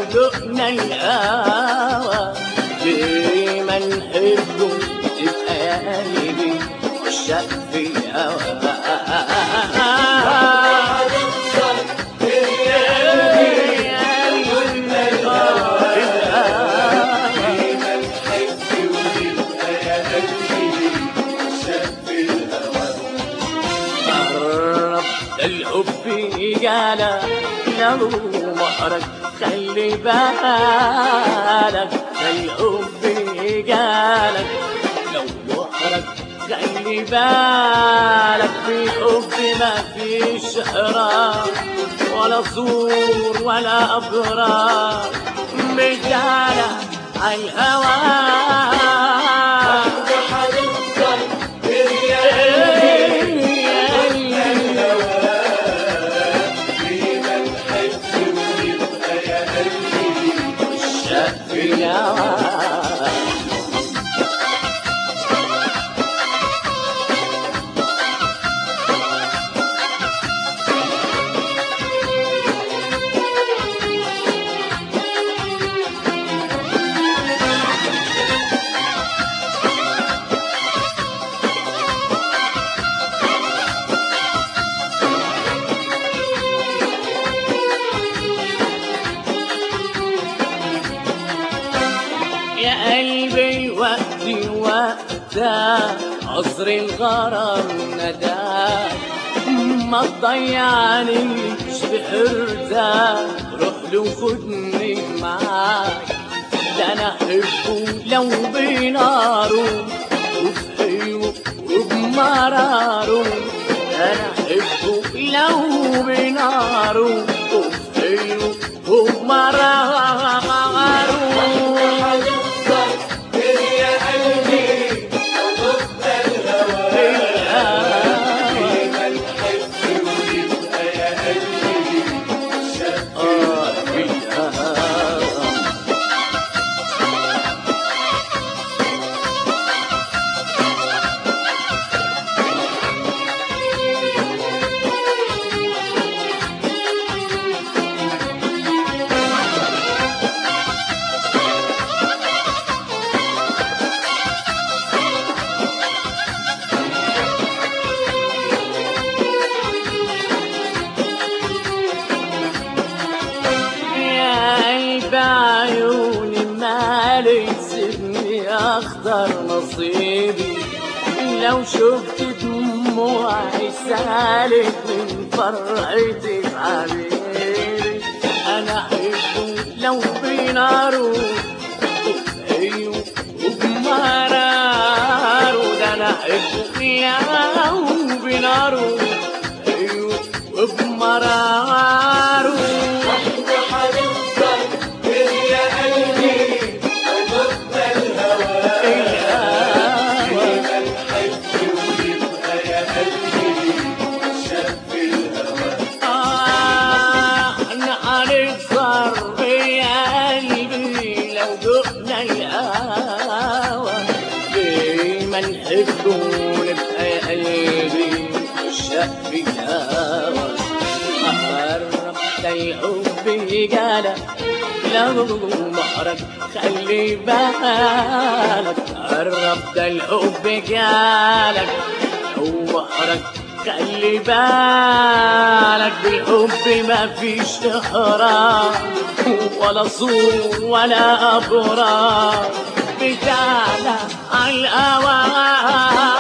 دقنا الهوى ليه ما نحبه تبقى يا قلبي عشاق في الهوى قرب الحب جانا لو محرج خلي بالك الحب جالك لو محرج خلي بالك في حب ما فيش حرام ولا زور ولا أبرار مجانا عالهوى يا قلبي وقتي وقتها عذر الغرام ندى ما تضيعنيش بحرتها روح له خدني معاك ده انا احبه لو بناره وفي حلوه وبمراره انا احبه لو بناره وفي حلوه وبمراره يا قلب عيوني مالي تسيبني اختار نصيبي لو شفت دموعي سالت من فرحتي بحبيبي انا احبه لو بناره ايوه وبمراره ده انا احبه لو بناره ايوه وبمراره احنا هنكسر يا قلبي لو دقنا الهوى ليه ما نحبه نبقى يا قلبي عشاق في الهوى قرب ده الحب جالك لو محرج خلي بالك قرب ده الحب جالك لو محرج خلي بالك بالحب ما فيش حرام ولا صور ولا أبرار بتاعنا على الهوى